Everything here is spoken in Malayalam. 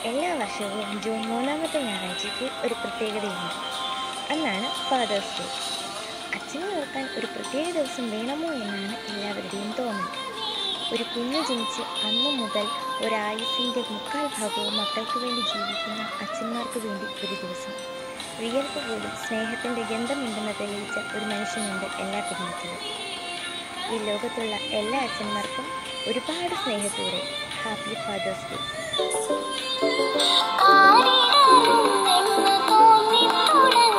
എല്ലാ വർഷവും ജൂൺ മൂന്നാമത്തെ ഞായറാഴ്ചയ്ക്ക് ഒരു പ്രത്യേകതയുണ്ട് അന്നാണ് ഫാദേഴ്സ് ഡേ അച്ഛനെ ഓർക്കാൻ ഒരു പ്രത്യേക ദിവസം വേണമോ എന്നാണ് എല്ലാവരുടെയും തോന്നൽ ഒരു കുഞ്ഞ് ജനിച്ച് അന്നു മുതൽ ഒരായുസിൻ്റെ മുക്കാൽ ഭാഗവും മക്കൾക്ക് വേണ്ടി ജീവിക്കുന്ന അച്ഛന്മാർക്ക് വേണ്ടി ഒരു ദിവസം വിയർപ്പ് പോലും സ്നേഹത്തിൻ്റെ ഗന്ധമുണ്ടെന്ന് തെളിയിച്ച ഒരു മനുഷ്യനുണ്ട് എല്ലാ കുടുംബത്തിലും ഈ ലോകത്തുള്ള എല്ലാ അച്ഛന്മാർക്കും ഒരുപാട് സ്നേഹത്തോടെ ഹാപ്പി ഫാദേഴ്സ് ഡേ ആരിടം എന്ന് തോന്നിത്തുടങ്ങി